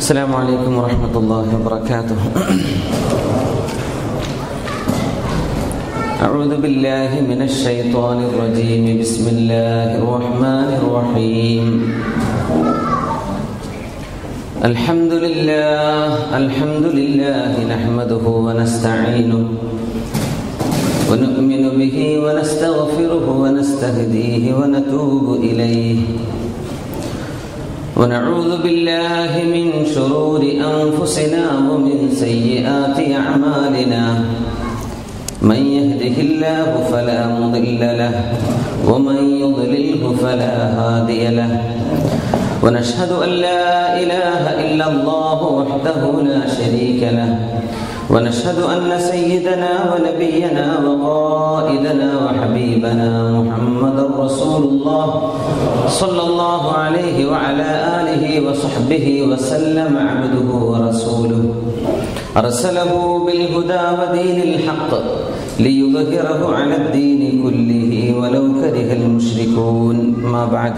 السلام عليكم ورحمة الله وبركاته أعوذ بالله من الشيطان الرجيم بسم الله الرحمن الرحيم الحمد لله الحمد لله نحمده ونستعينه ونؤمن به ونستغفره ونستهديه ونتوب إليه ونعوذ بالله من شرور أنفسنا ومن سيئات أعمالنا من يهده الله فلا مضل له ومن يضلله فلا هادي له ونشهد أن لا إله إلا الله وحده لا شريك له ونشهد أن سيدنا ونبينا وقائدنا وحبيبنا محمد رسول الله صلى الله عليه وعلى آله وصحبه وسلم عبده ورسوله أرسله بالهدى ودين الحق ليظهره على الدين كله ولو كره المشركون ما بعد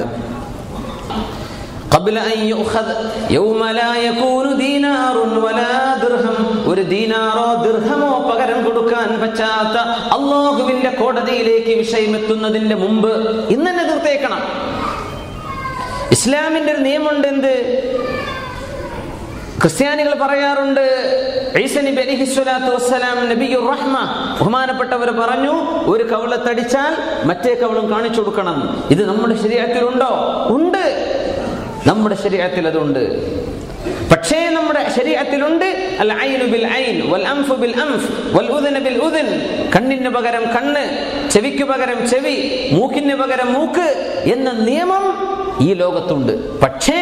قبل أن يؤخذ يوم لا يكون دينار ولا درهم ഒരു ദീനാറോ ദീർഘമോ പകരം കൊടുക്കാൻ പറ്റാത്ത അള്ളാഹുവിന്റെ കോടതിയിലേക്ക് വിഷയമെത്തുന്നതിന്റെ മുമ്പ് ഇന്ന് തന്നെ തീർത്തേക്കണം ഇസ്ലാമിന്റെ ഒരു നിയമമുണ്ട് എന്ത് ക്രിസ്ത്യാനികൾ പറയാറുണ്ട് ഈസനബി അലിഹിസ്വലാത്തു വസ്സലാം നബിയുർ റഹ്മ ബഹുമാനപ്പെട്ടവർ പറഞ്ഞു ഒരു കവളത്തടിച്ചാൽ മറ്റേ കവളം കാണിച്ചു കൊടുക്കണം ഇത് നമ്മുടെ ശരീരത്തിലുണ്ടോ ഉണ്ട് നമ്മുടെ ശരീരത്തിൽ അതുണ്ട് പക്ഷേ നമ്മുടെ ശരീരത്തിലുണ്ട് അൽ ഐനു ബിൽ ഐൻ വൽ അൻഫു ബിൽ അൻഫ് വൽ ഉദന ബിൽ ഉദൻ കണ്ണിന് പകരം കണ്ണ് ചെവിക്ക് പകരം ചെവി മൂക്കിന് പകരം മൂക്ക് എന്ന നിയമം ഈ ലോകത്തുണ്ട് പക്ഷേ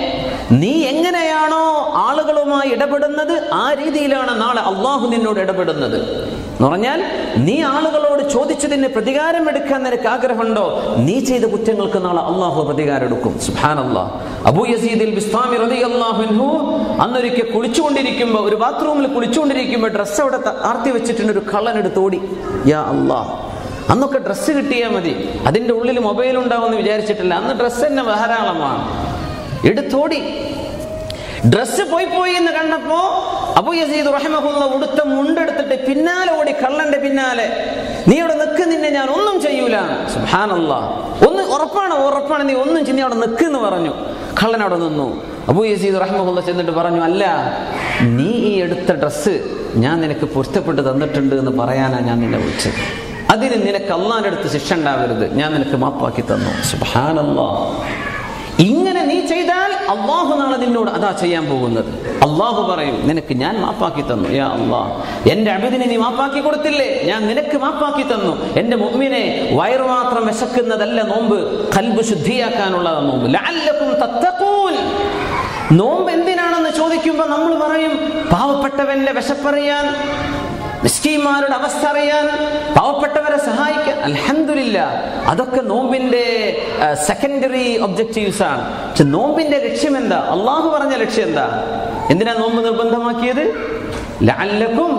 നീ എങ്ങനെയാണോ ആളുകളുമായി ഇടപെടുന്നത് ആ രീതിയിലാണ് നാളെ അള്ളാഹു നിന്നോട് ഇടപെടുന്നത് എന്ന് പറഞ്ഞാൽ നീ ആളുകളോട് ചോദിച്ചതിന് പ്രതികാരം എടുക്കാൻ നിനക്ക് ആഗ്രഹമുണ്ടോ നീ ചെയ്ത കുറ്റങ്ങൾക്ക് നാളെ അള്ളാഹു പ്രതികാരം എടുക്കും സുഹാൻ അള്ളാഹ് അബൂ യസീദിൽ ബിസ്താമി റതി അള്ളാഹുൻഹു അന്നൊരിക്കൽ കുളിച്ചുകൊണ്ടിരിക്കുമ്പോൾ ഒരു ബാത്റൂമിൽ കുളിച്ചുകൊണ്ടിരിക്കുമ്പോൾ ഡ്രസ്സ് അവിടെ ആർത്തി വെച്ചിട്ടുണ്ട് ഒരു കള്ളനെടുത്ത് ഓടി യാ അള്ളാഹ് അന്നൊക്കെ ഡ്രസ്സ് കിട്ടിയാൽ മതി അതിന്റെ ഉള്ളിൽ മൊബൈൽ ഉണ്ടാവുമെന്ന് വിചാരിച്ചിട്ടില്ല അന്ന് ഡ്രസ്സ് തന്നെ ധാരാളമാണ് എടുത്തോടി ഡ്രസ്സ് പോയി പോയി എന്ന് കണ്ടപ്പോ അബു യസീദ് റഹ്മഹുള്ള ഉടുത്ത മുണ്ടെടുത്തിട്ട് പിന്നാലെ ഓടി കള്ളന്റെ പിന്നാലെ നീ അവിടെ നിൽക്ക് നിന്നെ ഞാൻ ഒന്നും ചെയ്യൂല സുഹാനല്ല ഒന്ന് ഉറപ്പാണ് ഉറപ്പാണ് നീ ഒന്നും ചിന്നി അവിടെ നിൽക്കെന്ന് പറഞ്ഞു കള്ളൻ അവിടെ നിന്നു അബു യസീദ് റഹ്മഹുള്ള ചെന്നിട്ട് പറഞ്ഞു അല്ല നീ ഈ എടുത്ത ഡ്രസ്സ് ഞാൻ നിനക്ക് പൊരുത്തപ്പെട്ട് തന്നിട്ടുണ്ട് എന്ന് പറയാനാ ഞാൻ നിന്നെ വിളിച്ചത് അതിന് നിനക്ക് അള്ളാന്റെ അടുത്ത് ശിക്ഷ ഉണ്ടാവരുത് ഞാൻ നിനക്ക് മാപ്പാക്കി തന്നു സുഹാനല്ലാ ഇങ്ങനെ നീ ചെയ്താൽ അള്ളാഹു നാളെ നിന്നോട് അതാ ചെയ്യാൻ പോകുന്നത് അള്ളാഹു പറയും നിനക്ക് ഞാൻ മാപ്പാക്കി തന്നു യാ അള്ളാഹ് എന്റെ അബിദിനെ നീ മാപ്പാക്കി കൊടുത്തില്ലേ ഞാൻ നിനക്ക് മാപ്പാക്കി തന്നു എന്റെ മുമ്മിനെ വയറു മാത്രം വിശക്കുന്നതല്ല നോമ്പ് കൽബ് ശുദ്ധിയാക്കാനുള്ളതാ നോമ്പ് ലഅല്ലക്കും തത്തഖൂൻ നോമ്പ് എന്തിനാണെന്ന് ചോദിക്കുമ്പോൾ നമ്മൾ പറയും പാവപ്പെട്ടവന്റെ വിശപ്പറിയാൻ മിസ്കീന്മാരുടെ അവസ്ഥ അറിയാൻ പാവപ്പെട്ടവരെ സഹായിക്കാൻ അലഹമില്ല അതൊക്കെ നോമ്പിന്റെ സെക്കൻഡറി ഒബ്ജക്റ്റീവ്സ് ആണ് പക്ഷെ നോമ്പിന്റെ ലക്ഷ്യം എന്താ അള്ളാഹു പറഞ്ഞ ലക്ഷ്യം എന്താ എന്തിനാ നോമ്പ് നിർബന്ധമാക്കിയത് ലാലക്കും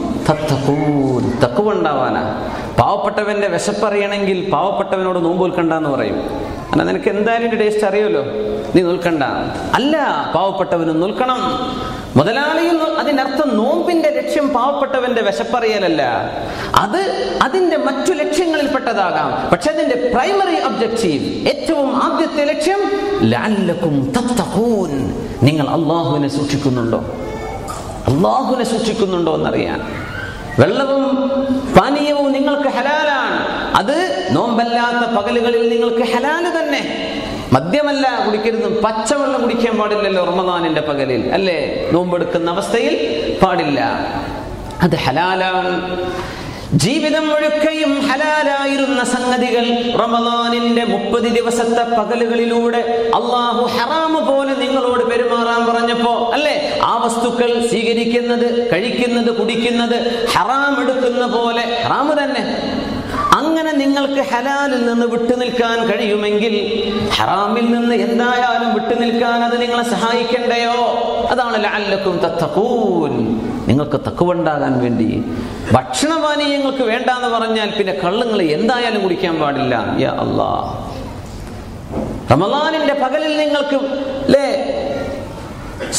തക്കുവുണ്ടാവാനാ പാവപ്പെട്ടവന്റെ വിശപ്പറിയണമെങ്കിൽ പാവപ്പെട്ടവനോട് നോമ്പ് നിൽക്കണ്ടെന്ന് പറയും അല്ല നിനക്ക് എന്തായാലും ടേസ്റ്റ് അറിയുമല്ലോ നീ നിൽക്കണ്ട അല്ല പാവപ്പെട്ടവനും നിൽക്കണം മുതലാളിയും അതിനർത്ഥം നോമ്പിന്റെ ലക്ഷ്യം പാവപ്പെട്ടവന്റെ വിശപ്പറിയലല്ല അത് അതിന്റെ മറ്റു ലക്ഷ്യങ്ങളിൽപ്പെട്ടതാകാം പക്ഷെ അതിന്റെ പ്രൈമറി ഒബ്ജക്റ്റീവ് ഏറ്റവും ആദ്യത്തെ ലക്ഷ്യം ലാലക്കും തത്തഹൂൻ നിങ്ങൾ അള്ളാഹുവിനെ സൂക്ഷിക്കുന്നുണ്ടോ അള്ളാഹുവിനെ സൂക്ഷിക്കുന്നുണ്ടോ എന്നറിയാൻ വെള്ളവും പാനീയവും നിങ്ങൾക്ക് ഹലാലാണ് അത് നോമ്പല്ലാത്ത പകലുകളിൽ നിങ്ങൾക്ക് ഹലാല് തന്നെ മദ്യമല്ല കുടിക്കരുത് പച്ചവെള്ളം കുടിക്കാൻ പാടില്ലല്ലോ റമദാനിന്റെ പകലിൽ അല്ലേ നോമ്പെടുക്കുന്ന അവസ്ഥയിൽ പാടില്ല അത് ഹലാലാണ് ജീവിതം മുഴുക്കയും ഹലാലായിരുന്ന സംഗതികൾ റമദാനിന്റെ മുപ്പത് ദിവസത്തെ പകലുകളിലൂടെ അള്ളാഹു ഹറാമ് പോലെ നിങ്ങളോട് പെരുമാറാൻ പറഞ്ഞപ്പോ അല്ലെ ആ വസ്തുക്കൾ സ്വീകരിക്കുന്നത് കഴിക്കുന്നത് കുടിക്കുന്നത് ഹറാം എടുക്കുന്ന പോലെ ഹറാമ് തന്നെ അങ്ങനെ നിങ്ങൾക്ക് ഹലാലിൽ നിന്ന് വിട്ടുനിൽക്കാൻ കഴിയുമെങ്കിൽ ഹറാമിൽ നിന്ന് എന്തായാലും വിട്ടുനിൽക്കാൻ അത് നിങ്ങളെ സഹായിക്കണ്ടയോ അതാണ് ലഅല്ലക്കും തത്തഖൂൻ നിങ്ങൾക്ക് തക്കുവുണ്ടാകാൻ വേണ്ടി ഭക്ഷണപാനീയങ്ങൾക്ക് വേണ്ടാന്ന് പറഞ്ഞാൽ പിന്നെ കള്ളുങ്ങൾ എന്തായാലും കുടിക്കാൻ പാടില്ല യാ അല്ലാ റമദാനിന്റെ പകലിൽ നിങ്ങൾക്ക് അല്ലേ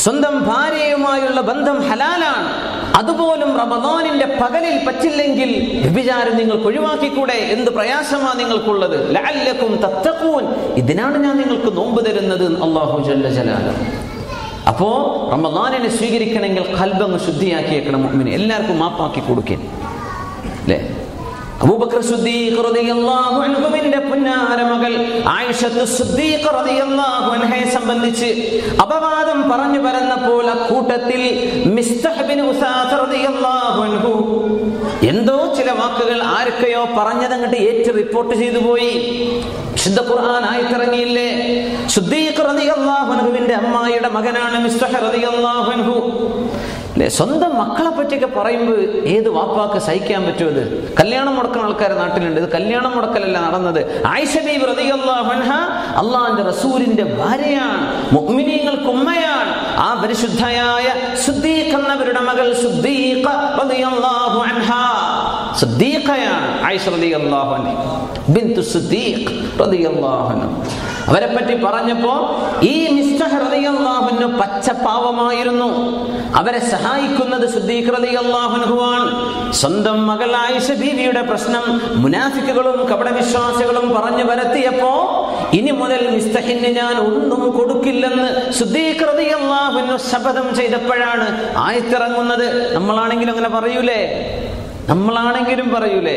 സ്വന്തം ഭാര്യയുമായുള്ള ബന്ധം ഹലാലാണ് അതുപോലും റമദാനിന്റെ പകലിൽ പറ്റില്ലെങ്കിൽ വ്യഭിചാരം നിങ്ങൾക്ക് ഒഴിവാക്കിക്കൂടെ എന്ത് പ്രയാസമാ നിങ്ങൾക്കുള്ളത് ലഅല്ലക്കും തത്തക്കൂൻ ഇതിനാണ് ഞാൻ നിങ്ങൾക്ക് നോമ്പ് തരുന്നത് അള്ളാഹു ജല്ല ജലാലം അപ്പോ റമദാനിനെ സ്വീകരിക്കണമെങ്കിൽ കൽബങ്ങ് ശുദ്ധിയാക്കിയേക്കണം മുഅ്മിനെ എല്ലാവർക്കും മാപ്പാക്കി കൊടുക്കൻ അല്ലേ അബൂബക്കർ സിദ്ദീഖ് റളിയല്ലാഹു അൻഹുവിന്റെ പുന്നാര മകൾ ആയിഷത്തു സിദ്ദീഖ് റളിയല്ലാഹു അൻഹയെ സംബന്ധിച്ച് അപവാദം പറഞ്ഞു പരന്നപ്പോൾ അക്കൂട്ടത്തിൽ മിസ്തഹ് ബിൻ ഉസാസ് റളിയല്ലാഹു അൻഹു എന്തോ ചില വാക്കുകൾ ആരൊക്കെയോ പറഞ്ഞതങ്ങട്ട് ഏറ്റ് റിപ്പോർട്ട് ചെയ്തു പോയി വിശുദ്ധ ഖുർആൻ ആയിത്തിറങ്ങിയില്ലേ സിദ്ദീഖ് റളിയല്ലാഹു അൻഹുവിന്റെ അമ്മായിയുടെ മകനാണ് മിസ്തഹ് റളിയല്ലാഹു അൻഹു അല്ലെ സ്വന്തം മക്കളെ പറ്റിയൊക്കെ പറയുമ്പോൾ ഏത് വാപ്പാക്ക് സഹിക്കാൻ പറ്റുമോ ഇത് കല്യാണം മുടക്കുന്ന ആൾക്കാർ നാട്ടിലുണ്ട് ഇത് കല്യാണം മുടക്കലല്ല നടന്നത് ആയിഷ ബീബി റളിയല്ലാഹു അൻഹ അള്ളാഹിന്റെ റസൂലിന്റെ ഭാര്യയാണ് മുഅ്മിനീങ്ങൾക്ക് ഉമ്മയാണ് ആ പരിശുദ്ധയായ സുദ്ദീഖ് എന്നവരുടെ മകൾ സുദ്ദീഖ റളിയല്ലാഹു അൻഹ സുദ്ദീഖയാണ് ആയിഷ റളിയല്ലാഹു അൻഹ ബിന്തു സുദ്ദീഖ് റളിയല്ലാഹു അൻഹ അവരെ പറ്റി പറഞ്ഞപ്പോ ഈ മിസ്റ്റർ റളിയല്ലാഹുവിന് പച്ച പാവമായിരുന്നു അവരെ സഹായിക്കുന്നത് സുദ്ദീഖ് റളിയല്ലാഹുവാണ് സ്വന്തം മകൾ ആയിഷ ബീവിയുടെ പ്രശ്നം മുനാഫിക്കുകളും കപടവിശ്വാസികളും പറഞ്ഞു വരത്തിയപ്പോ ഇനി മുതൽ മിസ്തഹിന് ഞാൻ ഒന്നും കൊടുക്കില്ലെന്ന് സുദ്ദീഖ് റളിയല്ലാഹുവിന് ശപഥം ചെയ്തപ്പോഴാണ് ആയത്തിറങ്ങുന്നത് നമ്മളാണെങ്കിലും അങ്ങനെ പറയൂലേ നമ്മളാണെങ്കിലും പറയൂലേ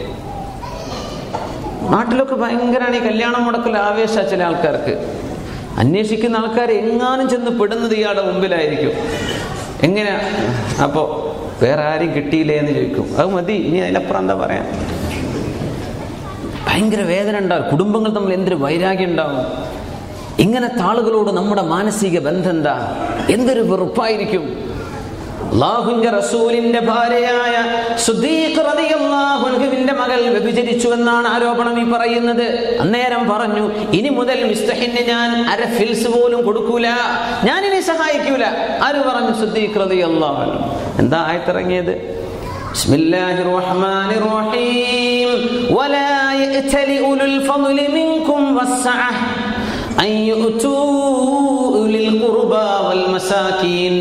നാട്ടിലൊക്കെ ഭയങ്കരമാണ് ഈ കല്യാണം മുടക്കൽ ആവേശ ചില ആൾക്കാർക്ക് അന്വേഷിക്കുന്ന ആൾക്കാർ എങ്ങാനും ചെന്ന് പെടുന്നത് ഇയാളുടെ മുമ്പിലായിരിക്കും എങ്ങനെ അപ്പോ വേറെ ആരും കിട്ടിയില്ലേ എന്ന് ചോദിക്കും അത് മതി ഇനി അതിലപ്പുറം എന്താ പറയാ ഭയങ്കര വേദന ഉണ്ടാവും കുടുംബങ്ങൾ തമ്മിൽ എന്തൊരു വൈരാഗ്യം ഉണ്ടാവും ഇങ്ങനത്തെ ആളുകളോട് നമ്മുടെ മാനസിക ബന്ധം എന്താ എന്തൊരു വെറുപ്പായിരിക്കും അള്ളാഹുവിന്റെ റസൂലിന്റെ ഭാര്യയായ സുദ്ദീഖ് റളിയല്ലാഹു അൻഹുവിന്റെ മകൾ വ്യഭിചരിച്ചു എന്നാണ് ആരോപണം ഈ പറയുന്നത് അന്നേരം പറഞ്ഞു ഇനി മുതൽ മിസ്തഹിന് ഞാൻ അര ഫിൽസ് പോലും കൊടുക്കൂല ഞാൻ ഇനി സഹായിക്കൂല ആര് പറഞ്ഞു സുദ്ദീഖ് റളിയല്ലാഹു അൻഹു എന്താ ആയത്തിറങ്ങിയത് بسم الله الرحمن الرحيم ولا يأتل أولو الفضل منكم والسعة أن يؤتوا أولي القربى والمساكين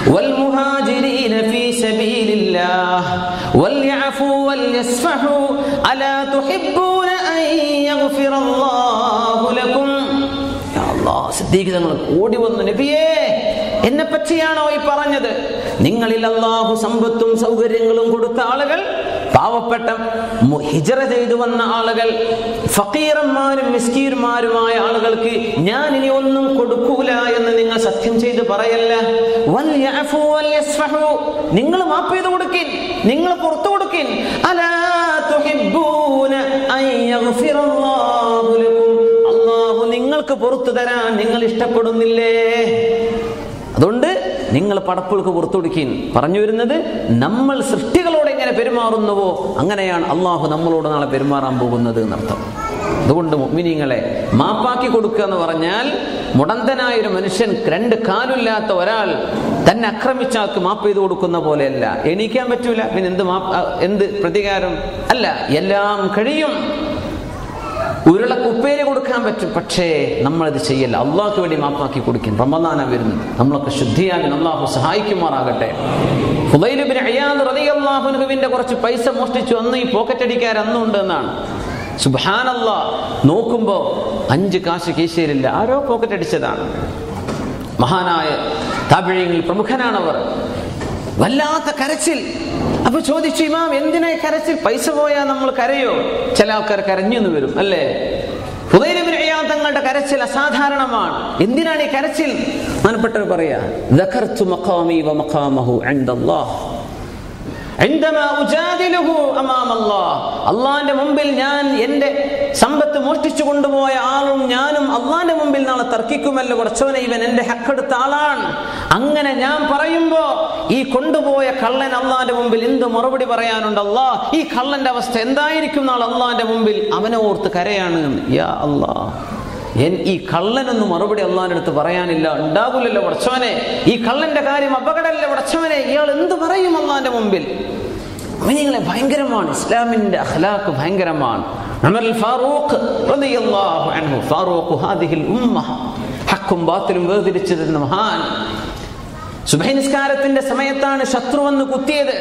والمهاجرين في سبيل الله وليعفوا وليصفحوا ألا تحبون أن يغفر الله لكم يا الله സിദ്ദീഖ് തങ്ങൾ ഓടി വന്നു നബിയേ എന്നെ പറ്റിയാണോ ഈ പറഞ്ഞത് നിങ്ങളിൽ അള്ളാഹു സമ്പത്തും സൗകര്യങ്ങളും കൊടുത്ത ആളുകൾ പാവപ്പെട്ട മു- ഹിജറ ചെയ്തു വന്ന ആളുകൾ ഫക്കീറന്മാരും മിസ്കീർമാരുമായ ആളുകൾക്ക് ഞാൻ ഇനി ഒന്നും കൊടുക്കൂല എന്ന് നിങ്ങൾ സത്യം ചെയ്ത് പറയല്ല വൽയഅഫു വൽയസ്ഫഹു. നിങ്ങൾ മാപ്പ് ചെയ്ത് കൊടുക്കിൻ നിങ്ങൾ പുറത്തു കൊടുക്കിൻ അലാ തുഹിബ്ബൂന അൻ യഗ്ഫിറല്ലാഹു ലക്കും. അള്ളാഹു നിങ്ങൾക്ക് പുറത്തു തരാൻ നിങ്ങൾ ഇഷ്ടപ്പെടുന്നില്ലേ അതുകൊണ്ട് നിങ്ങൾ പടപ്പുകൾക്ക് പുറത്തു കൊടുക്കിൻ പറഞ്ഞു വരുന്നത് നമ്മൾ സൃഷ്ടികളോട് എങ്ങനെ പെരുമാറുന്നുവോ അങ്ങനെയാണ് അള്ളാഹു നമ്മളോട് നാളെ പെരുമാറാൻ പോകുന്നത് എന്നർത്ഥം അതുകൊണ്ട് മുഅ്മിനീങ്ങളെ മാപ്പാക്കി കൊടുക്കുക എന്ന് പറഞ്ഞാൽ മുടന്തനായ ഒരു മനുഷ്യൻ രണ്ട് കാലില്ലാത്ത ഒരാൾ തന്നെ ആക്രമിച്ചാൾക്ക് മാപ്പ് ചെയ്ത് കൊടുക്കുന്ന പോലെയല്ല എണീക്കാൻ പറ്റൂല പിന്നെ എന്ത് മാപ്പ് ആ, എന്ത് പ്രതികാരം അല്ല എല്ലാം കഴിയും ഉരുളക്ക് ഉപ്പേരി കൊടുക്കാൻ പറ്റും പക്ഷേ നമ്മളത് ചെയ്യല്ല അള്ളാഹ്ക്ക് വേണ്ടി മാപ്പാക്കി കൊടുക്കും റമദാന വരുന്നത് നമ്മളൊക്കെ ശുദ്ധിയാകാൻ അള്ളാഹു സഹായിക്കുമാറാകട്ടെ ഹുദൈലുബിൻ അയ്യാദ് റളിയല്ലാഹുവിന്റെ കുറച്ച് പൈസ മോഷ്ടിച്ചു അന്ന് ഈ പോക്കറ്റ് അടിക്കാർ അന്നുണ്ട് എന്നാണ് സുബാനല്ലാ നോക്കുമ്പോ അഞ്ച് കാശ് കീശയിലില്ല ആരോ പോക്കറ്റ് അടിച്ചതാണ് മഹാനായ താപിഴയങ്ങളിൽ പ്രമുഖനാണവർ വല്ലാത്ത കരച്ചിൽ അപ്പൊ ചോദിച്ചു ഇമാം എന്തിനാ ഈ കരച്ചിൽ പൈസ പോയാൽ നമ്മൾ കരയോ ചില ആൾക്കാർ കരഞ്ഞു എന്ന് വരും അല്ലേ ഹുദൈനബിൻ അയ്യാൻ തങ്ങളുടെ കരച്ചിൽ അസാധാരണമാണ് എന്തിനാണ് ഈ കരച്ചിൽ മനപ്പെട്ടവർ പറയാ "ദഖർതു മഖാമി വ മഖാമഹു ഇൻദല്ലാഹ്." عندما أجادله أمام الله അള്ളാന്റെ മുമ്പിൽ ഞാൻ എന്റെ സമ്പത്ത് മോഷ്ടിച്ചു കൊണ്ടുപോയ ആളും ഞാനും അള്ളാന്റെ മുമ്പിൽ നാളെ തർക്കിക്കുമല്ലോ കുറച്ചോനെ ഇവൻ എന്റെ ഹക്കെടുത്ത ആളാണ് അങ്ങനെ ഞാൻ പറയുമ്പോ ഈ കൊണ്ടുപോയ കള്ളൻ അള്ളാന്റെ മുമ്പിൽ എന്ത് മറുപടി പറയാനുണ്ട് അല്ലാ ഈ കള്ളന്റെ അവസ്ഥ എന്തായിരിക്കും നാളെ അള്ളാന്റെ മുമ്പിൽ അവനെ ഓർത്ത് കരയാണ് എന്ന്. യാ അല്ലാ എൻ ഈ കള്ളനൊന്നും മറുപടി അള്ളാന്റെ അടുത്ത് പറയാനില്ല ഉണ്ടാകില്ലല്ലോ ഉടച്ചവനെ ഈ കള്ളന്റെ കാര്യം അപകടമല്ല ഉടച്ചവനെ ഇയാൾ എന്ത് പറയും അള്ളാന്റെ മുമ്പിൽ നിങ്ങളെ ഭയങ്കരമാണ് ഇസ്ലാമിന്റെ അഖ്ലാഖ് ഭയങ്കരമാണ് ഉമർ അൽ ഫാറൂഖ് റളിയല്ലാഹു അൻഹു ഫാറൂഖ് ഹാദിഹിൽ ഉമ്മ ഹക്കും ബാത്തിലും വേർതിരിച്ചു തരുന്ന മഹാൻ സുബഹി നിസ്കാരത്തിന്റെ സമയത്താണ് ശത്രു വന്ന് കുത്തിയത്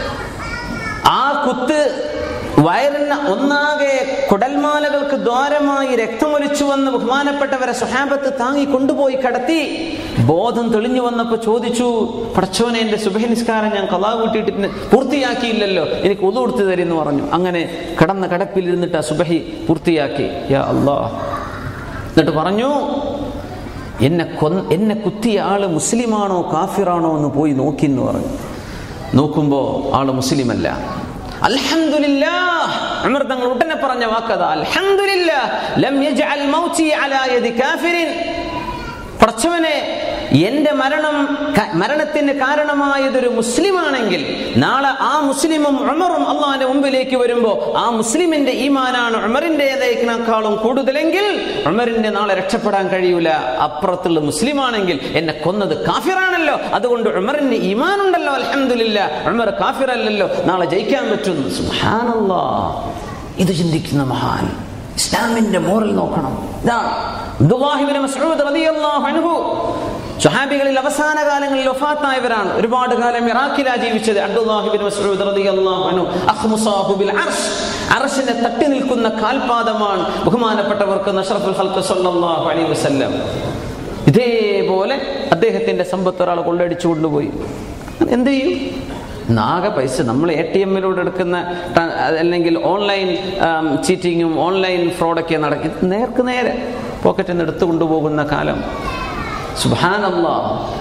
ആ കുത്ത് വയറിന് ഒന്നാകെ കുടൽമാലകൾക്ക് ദ്വാരമായി രക്തമൊലിച്ചു വന്ന് ബഹുമാനപ്പെട്ടവരെ സുഹാബത്ത് താങ്ങി കൊണ്ടുപോയി കടത്തി ബോധം തെളിഞ്ഞു വന്നപ്പോ ചോദിച്ചു പടച്ചോനെ എന്റെ സുബഹി നിസ്കാരം ഞാൻ കലാ കൂട്ടിയിട്ട് പൂർത്തിയാക്കിയില്ലല്ലോ എനിക്ക് ഒതു കൊടുത്തു തരുമെന്ന് പറഞ്ഞു അങ്ങനെ കടന്ന കടപ്പിൽ ഇരുന്നിട്ട് ആ സുബഹി പൂർത്തിയാക്കി യാ അല്ലാ എന്നിട്ട് പറഞ്ഞു എന്നെ കൊന്ന് എന്നെ കുത്തിയ ആള് മുസ്ലിമാണോ കാഫിറാണോ എന്ന് പോയി നോക്കി എന്ന് പറഞ്ഞു നോക്കുമ്പോ ആള് മുസ്ലിമല്ല അൽഹംദുലില്ലാ ഉമർ തങ്ങൾ ഉടനെ പറഞ്ഞ വാക്കതാ അൽഹംദുലില്ലാ ലം യജ്അൽ മൗതി അലാ യദി കാഫിരിൻ പടച്ചവനെ എന്റെ മരണം ക- മരണത്തിന് കാരണമായതൊരു മുസ്ലിമാണെങ്കിൽ നാളെ ആ മുസ്ലിമും ഉമറും അള്ളാഹിന്റെ മുമ്പിലേക്ക് വരുമ്പോ ആ മുസ്ലിമിന്റെ ഈമാനാണ് ഉമറിൻ്റെതേക്കാളും കൂടുതലെങ്കിൽ ഉമറിന്റെ നാളെ രക്ഷപ്പെടാൻ കഴിയൂല അപ്പുറത്തുള്ള മുസ്ലിമാണെങ്കിൽ എന്നെ കൊന്നത് കാഫിറാണല്ലോ അതുകൊണ്ട് ഉമറിന്റെ ഈമാനുണ്ടല്ലോ അലഹമില്ല ഉമർ കാഫിറല്ലല്ലോ നാളെ ജയിക്കാൻ പറ്റുന്നു സുബ്ഹാനല്ലാ ഇത് ചിന്തിക്കുന്ന മഹാൻ ഇസ്ലാമിന്റെ മോറൽ നോക്കണം ഇതാണ് അബ്ദുല്ലാഹിബ്നു മസ്ഊദ് റളിയല്ലാഹു അൻഹു സ്വഹാബികളിൽ അവസാന കാലങ്ങളിൽ വഫാത്തായവരാണ് ഒരുപാട് കാലം ഇറാഖിലാ ജീവിച്ചത് അബ്ദുല്ലാഹിബ്നു മസ്ഊദ് റളിയല്ലാഹു അൻഹു അഖ്മുസാഹു ബിൽ അർശ് അർശിനെ തട്ടി നിൽക്കുന്ന കാൽപാദമാണ് ബഹുമാനപ്പെട്ടവർക്ക് നഷ്റഫുൽ ഖൽഖ് സല്ലല്ലാഹു അലൈഹി വസല്ലം ഇതേപോലെ അദ്ദേഹത്തിന്റെ സമ്പത്ത് ഒരാൾ കൊള്ളടിച്ചു കൊണ്ടുപോയി എന്ത് ചെയ്യും നാകെ പൈസ നമ്മൾ എ ടി എമ്മിലൂടെ എടുക്കുന്ന ട്രാ- അല്ലെങ്കിൽ ഓൺലൈൻ ചീറ്റിങ്ങും ഓൺലൈൻ ഫ്രോഡൊക്കെ നടക്കും നേർക്ക് നേരെ പോക്കറ്റിൽ നിന്ന് എടുത്തു കൊണ്ടുപോകുന്ന കാലം സുബാനല്ലാ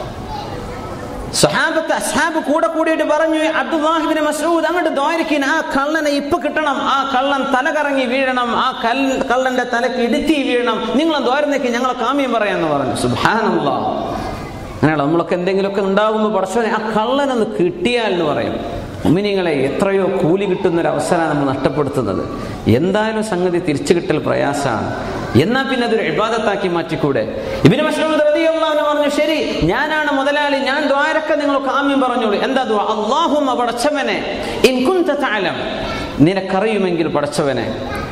സഹാബത്ത് അസ്ഹാബ് കൂടെ കൂടിയിട്ട് പറഞ്ഞു അബ്ദുല്ലാഹിബിന് മസൂദ് അങ്ങോട്ട് ദ്വാരക്കിൻ ആ കള്ളനെ ഇപ്പൊ കിട്ടണം ആ കള്ളൻ തല കറങ്ങി വീഴണം ആ കൽ കള്ളന്റെ തലക്ക് ഇടുത്തി വീഴണം നിങ്ങൾ ദ്വാരന്നേക്ക് ഞങ്ങളെ കാമ്യം പറയാന്ന് പറഞ്ഞു സുബാനല്ലാ അങ്ങനെയുള്ള നമ്മളൊക്കെ എന്തെങ്കിലുമൊക്കെ ഉണ്ടാകുമ്പോൾ പടച്ചോനെ ആ കള്ളനൊന്ന് കിട്ടിയാൽ എന്ന് പറയും ഉമ്മിനിങ്ങളെ എത്രയോ കൂലി കിട്ടുന്ന ഒരു അവസരമാണ് നമ്മൾ നഷ്ടപ്പെടുത്തുന്നത് എന്തായാലും സംഗതി തിരിച്ചു കിട്ടൽ പ്രയാസമാണ് എന്നാ പിന്നെ അതൊരു ഇബാദത്താക്കി മാറ്റിക്കൂടെ ഇബിന് മസ്ഊദ് റളിയല്ലാഹു അൻഹു പറഞ്ഞു ശരി ഞാനാണ് മുതലാളി ഞാൻ ദ്വാരക്ക നിങ്ങൾ കാമ്യം പറഞ്ഞോളൂ എന്താ ദ്വാ അല്ലാഹുമ്മ പടച്ചവനെ ഇൻ കുൻത തഅലം നിനക്കറിയുമെങ്കിൽ പടച്ചവനെ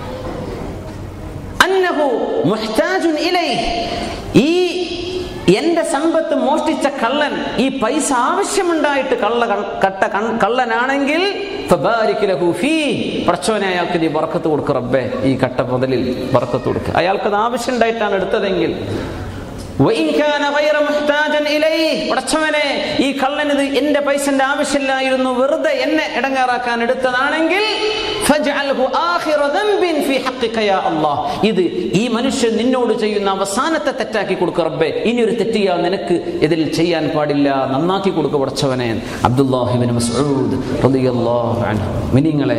അന്നഹു മുഹ്താജുൻ ഇലൈഹി ഈ എന്റെ സമ്പത്ത് മോഷ്ടിച്ച കള്ളൻ ഈ പൈസ ആവശ്യമുണ്ടായിട്ട് കള്ള കൺ- കട്ട കൺ- കള്ളനാണെങ്കിൽ ഫബാരിക് ലഹു ഫീ. പടച്ചോനെ അയാൾക്ക് നീ ബറക്കത്ത് കൊടുക്ക് റബ്ബേ ഈ കട്ട മുതലിൽ ബറക്കത്ത് കൊടുക്കുക അയാൾക്ക് അത് ആവശ്യമുണ്ടായിട്ടാണ് എടുത്തതെങ്കിൽ വഇൻ കാന ഗൈറ മുഹ്താജൻ ഇലൈഹി. പടച്ചവനെ ഈ കള്ളനിത് എന്റെ പൈസന്റെ ആവശ്യമില്ലായിരുന്നു വെറുതെ എന്നെ ഇടങ്ങാറാക്കാൻ എടുത്തതാണെങ്കിൽ ഫജ്അൽഹു ആഖിറ ദംബിൻ ഫീ ഹഖിക യാ അല്ലാഹ്. ഇത് ഈ മനുഷ്യൻ നിന്നോട് ചെയ്യുന്ന അവസാനത്തെ തെറ്റാക്കി കൊടുക്ക റബ്ബേ ഇനി ഒരു തെറ്റിയാ നിനക്ക് ഇതിൽ ചെയ്യാൻ പാടില്ല നന്നാക്കി കൊടുക്ക പടച്ചവനെ അബ്ദുല്ലാഹിബിൻ മസ്ഊദ് റളിയല്ലാഹു അൻഹു മിനിങ്ങളെ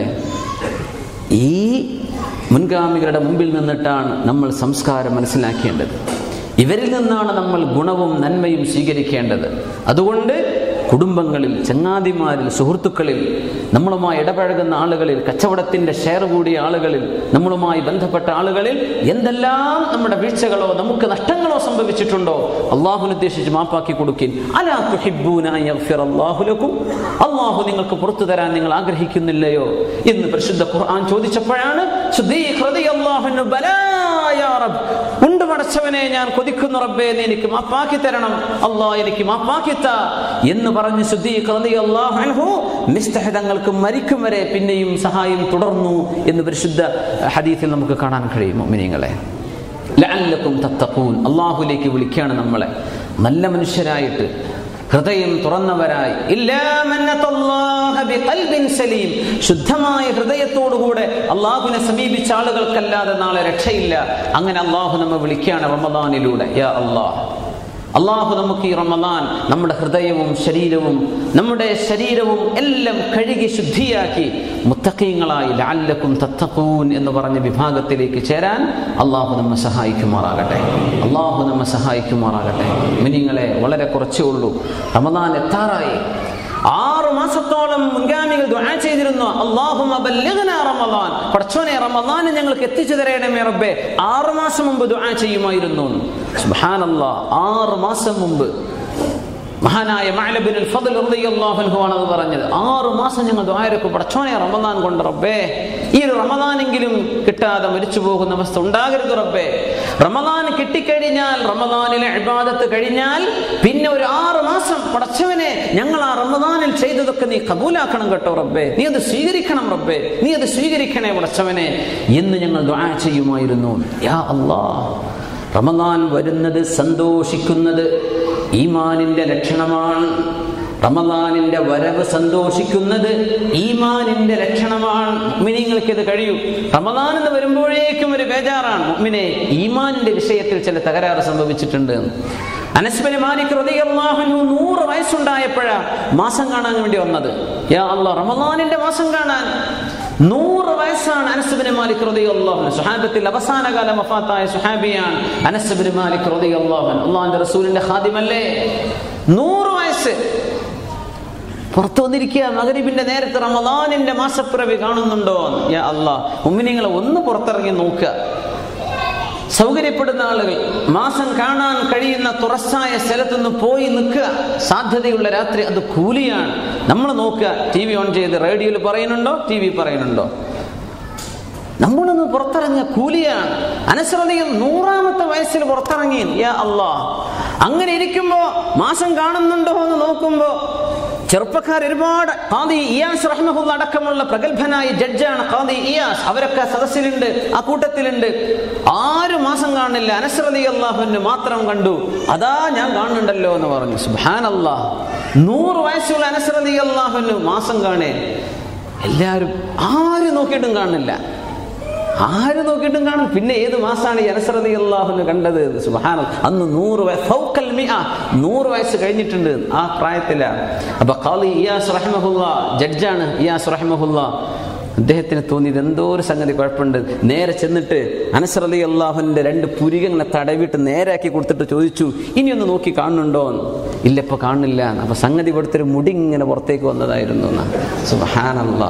ഈ മുൻഗാമികളുടെ മുമ്പിൽ നിന്നിട്ടാണ് നമ്മൾ സംസ്കാരം മനസ്സിലാക്കേണ്ടത് ഇവരിൽ നിന്നാണ് നമ്മൾ ഗുണവും നന്മയും സ്വീകരിക്കേണ്ടത് അതുകൊണ്ട് കുടുംബങ്ങളിൽ ചങ്ങാതിമാരിൽ സുഹൃത്തുക്കളിൽ നമ്മളുമായി ഇടപഴകുന്ന ആളുകളിൽ കച്ചവടത്തിന്റെ ഷെയർ കൂടിയ ആളുകളിൽ നമ്മളുമായി ബന്ധപ്പെട്ട ആളുകളിൽ എന്തെല്ലാം നമ്മുടെ വീഴ്ചകളോ നമുക്ക് നഷ്ടങ്ങളോ സംഭവിച്ചിട്ടുണ്ടോ അള്ളാഹു ഉദ്ദേശിച്ച് മാപ്പാക്കി കൊടുക്കിൻ അലാ തുഹിബ്ബൂന അൻ യഗ്ഫിറ അല്ലാഹു ലക്കും അള്ളാഹു നിങ്ങൾക്ക് പുറത്തു തരാൻ നിങ്ങൾ ആഗ്രഹിക്കുന്നില്ലയോ എന്ന് പരിശുദ്ധ ഖുർആൻ ചോദിച്ചപ്പോഴാണ് സുദ്ദീഖ് റളിയല്ലാഹു അൻഹു ബലാ യാ റബ്ബ് ഉണ്ട് പടച്ചവനെ ഞാൻ കൊതിക്കുന്നു റബ്ബേ നീ എനിക്ക് മാപ്പാക്കി തരണം അല്ലാ എനിക്ക് മാപ്പാക്കി താ എന്ന് പറഞ്ഞ് സുദ്ദീഖ് റളിയല്ലാഹു അൻഹു മിസ്തഹ് തങ്ങൾക്ക് മരിക്കും വരെ പിന്നെയും സഹായം തുടർന്നു എന്ന് പരിശുദ്ധ ഹദീസിൽ നമുക്ക് കാണാൻ കഴിയും മുഅ്മിനീങ്ങളെ ലഅല്ലക്കും തത്തഖൂൻ അള്ളാഹുലേക്ക് വിളിക്കുകയാണ് നമ്മളെ നല്ല മനുഷ്യരായിട്ട് ഹൃദയം തുറന്നവരായി ഇല്ലാ മൻ അത്തല്ലാഹ ബിഖൽബിൻ സലീം ശുദ്ധമായ ഹൃദയത്തോടുകൂടെ അള്ളാഹുവിനെ സമീപിച്ച ആളുകൾക്കല്ലാതെ നാളെ രക്ഷയില്ല അങ്ങനെ അള്ളാഹു നമ്മെ വിളിക്കുകയാണ് റമദാനിലൂടെ യാ അള്ളാഹ് അള്ളാഹു നമുക്ക് ഈ റമദാൻ നമ്മുടെ ഹൃദയവും ശരീരവും നമ്മുടെ ശരീരവും എല്ലാം കഴുകി ശുദ്ധിയാക്കി മുത്തക്കീങ്ങളായി ലാല്ലക്കും തത്തക്കൂൻ എന്ന് പറഞ്ഞ വിഭാഗത്തിലേക്ക് ചേരാൻ അള്ളാഹു നമ്മെ സഹായിക്കുമാറാകട്ടെ അള്ളാഹു നമ്മെ സഹായിക്കുമാറാകട്ടെ മിനിങ്ങളെ വളരെ കുറച്ചേ ഉള്ളൂ റമദാൻ എത്താറായി ആറു മാസത്തോളം മുൻഗാമികൾ ദുആ ചെയ്തിരുന്നു അല്ലാഹുമ്മ ബല്ലിഗ്നാ റമദാൻ പടച്ചോനെ റമദാൻ ഞങ്ങൾക്ക് എത്തിച്ചു തരണമേ റബ്ബേ ആറു മാസം മുമ്പ് ദുആ ചെയ്യുമായിരുന്നു സുബ്ഹാനല്ലാഹ് ആറു മാസം മുമ്പ് മഹാനായ മഅലബിൻ ഫضل റളിയല്ലാഹു അൻഹു ആണ് അത് പറഞ്ഞത് ആറു മാസം ഞങ്ങൾ ദുആരക്ക് പടച്ചോനെ റമദാൻ കൊണ്ട് റബ്ബേ ഈ ഒരു റമദാനെങ്കിലും കിട്ടാതെ മരിച്ചു പോകുന്ന അവസ്ഥ ഉണ്ടാകരുത് റബ്ബേ റമദാൻ കിട്ടിക്കഴിഞ്ഞാൽ റമദാനിലെ ഇബാദത്ത് കഴിഞ്ഞാൽ പിന്നെ ഒരു ആറു മാസം പടച്ചവനെ ഞങ്ങൾ ആ റമദാനിൽ ചെയ്തതൊക്കെ നീ കബൂലാക്കണം കേട്ടോ റബ്ബേ നീ അത് സ്വീകരിക്കണം റബ്ബേ നീ അത് സ്വീകരിക്കണേ പടച്ചവനെ എന്ന് ഞങ്ങൾ ദുആ ചെയ്യുമായിരുന്നു യാ അല്ലാ റമദാൻ വരുന്നത് സന്തോഷിക്കുന്നത് ഈമാനിന്റെ ലക്ഷണമാണ് റമദാനിന്റെ വരവ് സന്തോഷിക്കുന്നത് ഈമാനിന്റെ ലക്ഷണമാണ് മുഅ്മിനീങ്ങൾക്ക് ഇത് കഴിയും റമദാൻ എന്ന് വരുമ്പോഴേക്കും ഒരു ബേജാറാണ് മുഅ്മിനെ ഈമാനിന്റെ വിഷയത്തിൽ ചില തകരാറ് സംഭവിച്ചിട്ടുണ്ട് അനസ്ബന് മാലിക് റളിയല്ലാഹു അൻഹു നൂറ് വയസ്സുണ്ടായപ്പോഴാ മാസം കാണാൻ വേണ്ടി വന്നത് യാ അല്ലാഹ് റമദാനിന്റെ മാസം കാണാൻ നൂറ് വയസ്സാണ് അനസ്ബിന് മാലിക് റളിയല്ലാഹു അൻഹു സുഹാബത്തിൽ അവസാന കാലം വഫാത്തായ സുഹാബിയാണ് അനസ്ബിന് മാലിക് റളിയല്ലാഹു അൻഹു അള്ളാഹുവിന്റെ റസൂലിന്റെ ഖാദിമല്ലേ നൂറ് വയസ്സ് പുറത്തു വന്നിരിക്കുക മകരിബിന്റെ നേരത്തെ റമദാനിന്റെ മാസപ്പിറവി കാണുന്നുണ്ടോ യാ അല്ലാ ഉമ്മിനിങ്ങളെ ഒന്ന് പുറത്തിറങ്ങി നോക്കുക സൗകര്യപ്പെടുന്ന ആളുകൾ മാസം കാണാൻ കഴിയുന്ന തുറസായ സ്ഥലത്തുനിന്ന് പോയി നിൽക്കുക സാധ്യതയുള്ള രാത്രി അത് കൂലിയാണ് നമ്മൾ നോക്കുക ടി വി ഓൺ ചെയ്ത് റേഡിയോയിൽ പറയുന്നുണ്ടോ ടി വി പറയുന്നുണ്ടോ നമ്മളൊന്ന് പുറത്തിറങ്ങിയ കൂലിയാണ് അനശ്രദ്ധയിൽ നൂറാമത്തെ വയസ്സിൽ പുറത്തിറങ്ങി യാ അല്ലാ അങ്ങനെ ഇരിക്കുമ്പോ മാസം കാണുന്നുണ്ടോ എന്ന് നോക്കുമ്പോ ചെറുപ്പക്കാർ ഒരുപാട് ഖാദി ഇയാസ് റഹ്മഹുല്ല അടക്കമുള്ള പ്രഗത്ഭനായ ജഡ്ജാണ് ഖാദി ഇയാസ് അവരൊക്കെ സദസ്സിലുണ്ട് ആ കൂട്ടത്തിലുണ്ട് ആരും മാസം കാണില്ല അനസ്രതി അള്ളാഹുവിന് മാത്രം കണ്ടു അതാ ഞാൻ കാണുന്നുണ്ടല്ലോ എന്ന് പറഞ്ഞു സുഹാൻ അള്ളാഹ് നൂറ് വയസ്സുള്ള അനസ്രതി അള്ളാഹുവിന് മാസം കാണേ എല്ലാവരും ആരും നോക്കിയിട്ടും കാണില്ല ആര് നോക്കിയിട്ടും കാണും പിന്നെ ഏത് മാസമാണ് ഈ അനസ്രതി അള്ളാഹുന് കണ്ടത് സുബാന അന്ന് നൂറ് വയസ്സ് ഫൗക്കൽ മിഅ, നൂറ് വയസ്സ് കഴിഞ്ഞിട്ടുണ്ട് ആ പ്രായത്തിലാണ് അപ്പൊ ഖാലി ഇയാസ് റഹ്മഹുല്ല ജഡ്ജാണ് ഇയാസ് റഹ്മഹുല്ല അദ്ദേഹത്തിന് തോന്നി ഇതെന്തോ ഒരു സംഗതി കുഴപ്പമുണ്ട് നേരെ ചെന്നിട്ട് അനസ്രതി അള്ളാഹുവിന്റെ രണ്ട് പുരികങ്ങനെ തടവിട്ട് നേരാക്കി കൊടുത്തിട്ട് ചോദിച്ചു ഇനി ഒന്ന് നോക്കി കാണുന്നുണ്ടോ എന്ന് ഇല്ല ഇപ്പൊ കാണുന്നില്ല എന്ന്. അപ്പൊ സംഗതി കൊടുത്തൊരു മുടി ഇങ്ങനെ പുറത്തേക്ക് വന്നതായിരുന്നു സുബാനല്ലാ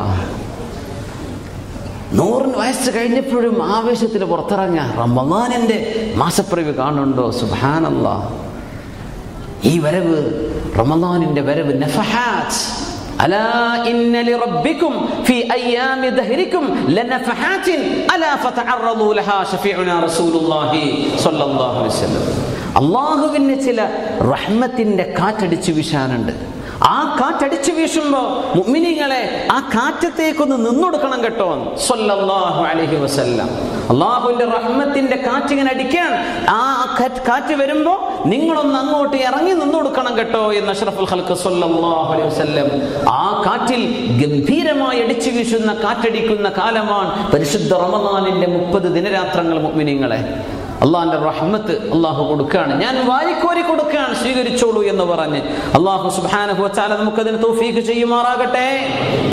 നൂറിന് വയസ്സ് കഴിഞ്ഞപ്പോഴും ആവേശത്തിൽ പുറത്തിറങ്ങ റമദാനിന്റെ മാസപ്പിറവി കാണുന്നുണ്ടോ സുബാനല്ല ഈ വരവ് റമദാനിന്റെ വരവ് നഫഹാത്ത് ألا إن لربكم في أيام دهركم لنفحات ألا فتعرضوا لها شفيعنا رسول الله صلى الله عليه وسلم അള്ളാഹുവിന് ചില റഹ്മത്തിന്റെ കാറ്റടിച്ചു വീശാനുണ്ട് ആ കാറ്റടിച്ചു വീശുമ്പോ മുഅ്മിനീങ്ങളെ ആ കാറ്റത്തേക്കൊന്ന് നിന്നൊടുക്കണം കേട്ടോ സല്ലല്ലാഹു അലൈഹി വസല്ലം അള്ളാഹുവിന്റെ റഹ്മത്തിന്റെ കാറ്റിങ്ങനെ അടിക്കാൻ ആ കാറ്റ് കാറ്റ് വരുമ്പോ നിങ്ങളൊന്ന് അങ്ങോട്ട് ഇറങ്ങി നിന്നൊടുക്കണം കേട്ടോ എന്ന് അഷ്റഫുൽ ഖൽക്ക് സല്ലല്ലാഹു അലൈഹി വസല്ലം ആ കാറ്റിൽ ഗംഭീരമായി അടിച്ചു വീശുന്ന കാറ്റടിക്കുന്ന കാലമാണ് പരിശുദ്ധ റമദാനിന്റെ മുപ്പത് ദിനരാത്രങ്ങൾ മുഅ്മിനീങ്ങളെ അള്ളാഹിന്റെ റഹ്മത്ത് അള്ളാഹു കൊടുക്കുകയാണ് ഞാൻ വാരിക്കോരി കൊടുക്കുകയാണ് സ്വീകരിച്ചോളൂ എന്ന് പറഞ്ഞ് അള്ളാഹു സുബാനഹു വച്ചാല നമുക്കതിന് തൗഫീഖ് ചെയ്യുമാറാകട്ടെ